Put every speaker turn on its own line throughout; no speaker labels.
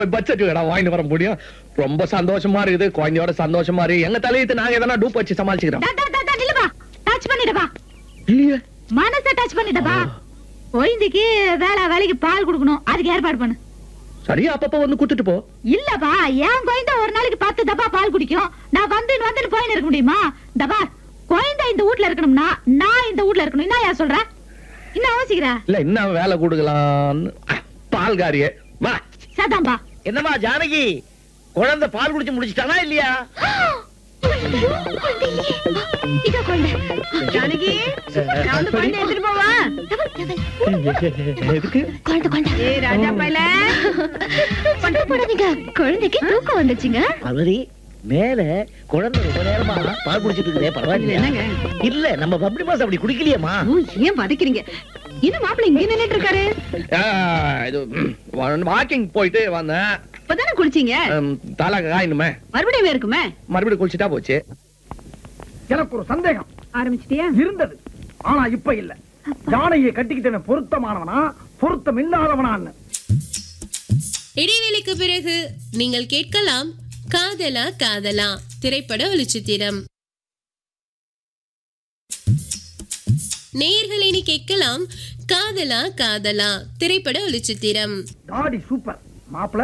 Budget கடை வாங்கிட்டு வர முடியும் ரொம்ப சந்தோஷமா இருக்குது குழந்தையோட சந்தோஷமா இருக்கு எங்க தலையத்து நாங்க எதனா டூப் வச்சு சமாளிச்சுக்கிறோம்
டா, டா, டா, டா, நில்லுப்பா டச் பண்ணிடுப்பா
இல்லையே
மனச டச் பண்ணிட்டப்பா குழந்தைக்கு வேலை வேலைக்கு பால் கொடுக்கணும் அதுக்கு ஏற்பாடு பண்ணு
சரி அப்பப்ப வந்து குத்துட்டு போ
இல்லப்பா என் குழந்தை ஒரு நாளைக்கு பத்து டப்பா பால் குடிக்கும் நான் வந்து வந்து போயின்னு இருக்க முடியுமா டப்பா குழந்தை இந்த வீட்ல இருக்கணும்னா நான் இந்த வீட்ல இருக்கணும் என்ன யார் சொல்ற என்ன யோசிக்கிற
இல்ல என்ன வேலை கொடுக்கலாம்னு அஹ், பால்காரியே வா
சதாம்பா
என்னம்மா ஜானகி குழந்தை பால் குடிச்சு முடிச்சிட்டானா இல்லையா
இதோ குழந்தை
ஜானகி நான் வந்து குழந்தை எடுத்துட்டு போவா
எதுக்கு
குழந்தை குழந்தை
ஏ ராஜா பையல
சண்டை போடாதீங்க குழந்தைக்கு தூக்கம் வந்துச்சுங்க
அவரி மேல குழந்தை ரொம்ப நேரமா பால் குடிச்சிட்டு இருக்குதே பரவாயில்லையா
என்னங்க
இல்ல நம்ம பப்ளி மாஸ் அப்படி குடிக்கலையேம்மா
ஓ, ஏன் பதைக்கிறீங்க என்ன மாப்பிள்ளை இங்க நின்னுட்டு இருக்காரு
ஆஹ், இது வாக்கிங் போயிட்டு வந்தேன்
இப்பதானே குளிச்சீங்க
ஹம், தலை காயணுமே
மறுபடியும் இருக்குமே
மறுபடியும் குளிச்சுட்டா போச்சு
எனக்கு ஒரு சந்தேகம்
ஆரம்பிச்சிட்டியா
இருந்தது ஆனா இப்ப இல்ல ஜானகியை கட்டிக்கிட்டவன் பொருத்தமானவனா பொருத்தம் இல்லாதவனான்னு
இடைவேளைக்கு பிறகு நீங்கள் கேட்கலாம் காதலா காதலா திரைப்பட ஒளிச்சித்திரம் நேயர்கள் இனி கேட்கலாம் காதலா காதலா திரைப்பட ஒளிச்சித்திரம்
தாடி சூப்பர் மாப்பிள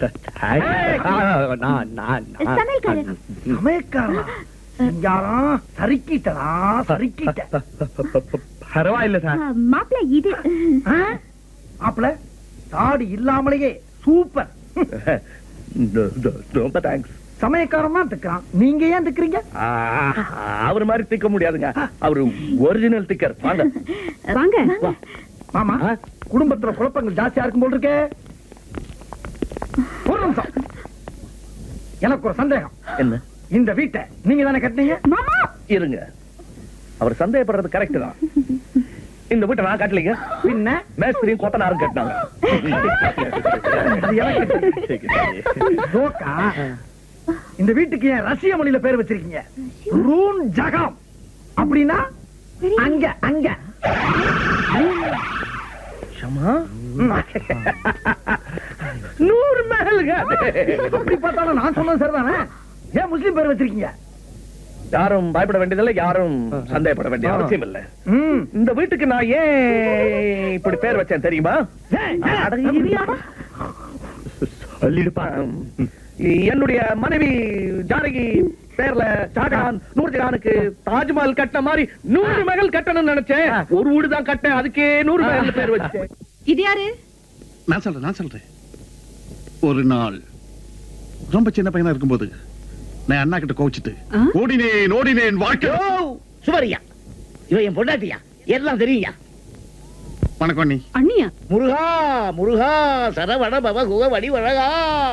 சமையல்காரர்
சமயக்காரனா சிங்காரம் சறுக்கிட்டடா சறுக்கிட்ட
பரவாயில்ல சார்
மாப்பிள்ள இது
ஆ? மாப்பிள தாடி இல்லாமலேயே சூப்பர்
ரொம்ப தேங்க்ஸ்
சமயக்காரன் தான் திக்கிறான் நீங்க ஏன் திக்கிறீங்க
அவர் மாதிரி திக்க முடியாதுங்க அவரு ஒரிஜினல் திக்கர் வாங்க
வாங்க
மாமா
ஆ?
குடும்பத்துல குழப்பங்கள் ஜாஸ்தியா இருக்கும் போல் இருக்கே ஒரு நிமிஷம் எனக்கு ஒரு சந்தேகம்
என்ன
இந்த வீட்டை நீங்க தானே கட்டினீங்க
மாமா
இருங்க அவர் சந்தேகப்படுறது கரெக்ட் தான் இந்த வீட்டை நான் கட்டலைங்க
பின்ன
மேஸ்திரியும் கொத்தனாரும் கட்டினாங்க
அது எனக்கு ஜோக்கா இந்த வீட்டுக்கு ஏன் ரஷ்ய மொழியில பேர் வச்சிருக்கீங்க ரூன் ஜகம் அப்படின்னா அங்க அங்க
ஷமா நூறு மேலுங்க
அப்படி பார்த்தாலும் நான் சொன்னது சரிதானே ஏன் முஸ்லீம் பேர் வச்சிருக்கீங்க
யாரும் பயப்பட வேண்டியதில்லை யாரும் சந்தேகப்பட வேண்டிய அவசியம் இல்லை
ம்.
இந்த வீட்டுக்கு நான் ஏன் இப்படி பேர் வச்சேன் தெரியுமா
ஏன், ஏன்?
அட, இரியா. சொல்லிடுப்பான். என்னுடைய மனைவி ஜானகி பேர்ல ஷாஜகான் நூர்ஜஹானுக்கு தாஜ்மஹால் கட்டின மாதிரி நூறு மகள் கட்டணும்னு நினைச்சேன் ஒரு வீடு தான் கட்டேன் அதுக்கே நூறு மகள் பேர் வச்சேன்
இது யாரு
நான் சொல்றேன் நான் சொல்றேன் ஒரு நாள் ரொம்ப சின்ன பையனா இருக்கும்போது நான் அண்ணா கிட்ட கோவிச்சிட்டு
ஆ?
ஓடினேன் ஓடினேன் வாழ்க்கை
சுவரியா இவன் என் பொண்டாட்டியா எல்லாம் தெரியுயா
வணக்கம் அண்ணி
அண்ணியா
முருகா முருகா சரவண பவ குக வடிவழகா